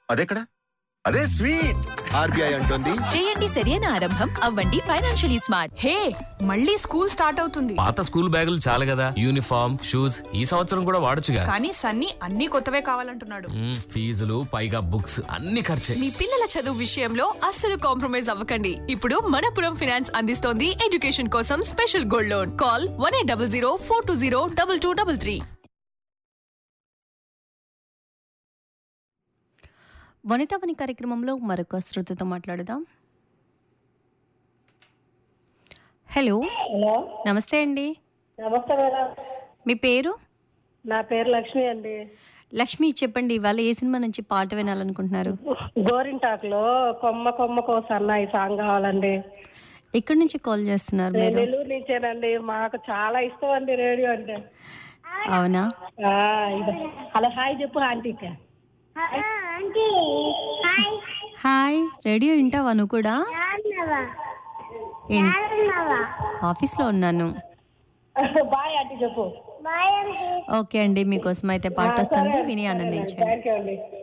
అదెక్కడ అదే sweet RBI అంటుంది చేయండి సరైన ఆరంభం అవ్వండి ఫైనాన్షియలీ స్మార్ట్ హే మళ్ళీ స్కూల్ స్టార్ట్ అవుతుంది పాత స్కూల్ బ్యాగులు చాలు కదా యూనిఫామ్ షూస్ ఈ సంవత్సరం కూడా వాడొచ్చుగా కానీ సన్నీ అన్ని కొత్తవే కావాలంటున్నాడు మ్మ్, ఫీజులు పైగా బుక్స్ అన్ని ఖర్చే మీ పిల్లల చదువు విషయంలో అస్సలు కాంప్రమైజ్ అవ్వకండి ఇప్పుడు మనపురం ఫినాన్స్ అందిస్తోంది ఎడ్యుకేషన్ కోసం special gold loan call one eight double zero four two zero double two double three వనితావని కార్యక్రమంలో మరొక శ్రోతతో మాట్లాడదాం హలో హలో నమస్తే అండి నమస్తే మేడం మీ పేరు నా పేరు లక్ష్మి అండి లక్ష్మి చెప్పండి ఇవాళ ఏ సినిమా నుంచి పాట వినాలనుకుంటున్నారు గోరింటాకులో కొమ్మ కొమ్మ సన్నాయి సాంగ్ కావాలండి ఎక్కడి నుంచి కాల్ చేస్తున్నారు నేను మీరు నెల్లూరు నుంచేనండి మాకు చాలా ఇష్టం అండి రేడియో అంటే అవునా ఆ, ఇది. హలో హాయ్ చెప్పు ఆంటీకి హాయ్ రేడియో వింటావా నువ్వు కూడా ఏం- ఆఫీస్లో ఉన్నాను బాయ్ ఆంటీ చెప్పు ఓకే అండి మీకోసం అయితే పాట వస్తుంది విని ఆనందించండి థ్యాంక్ యూ అండి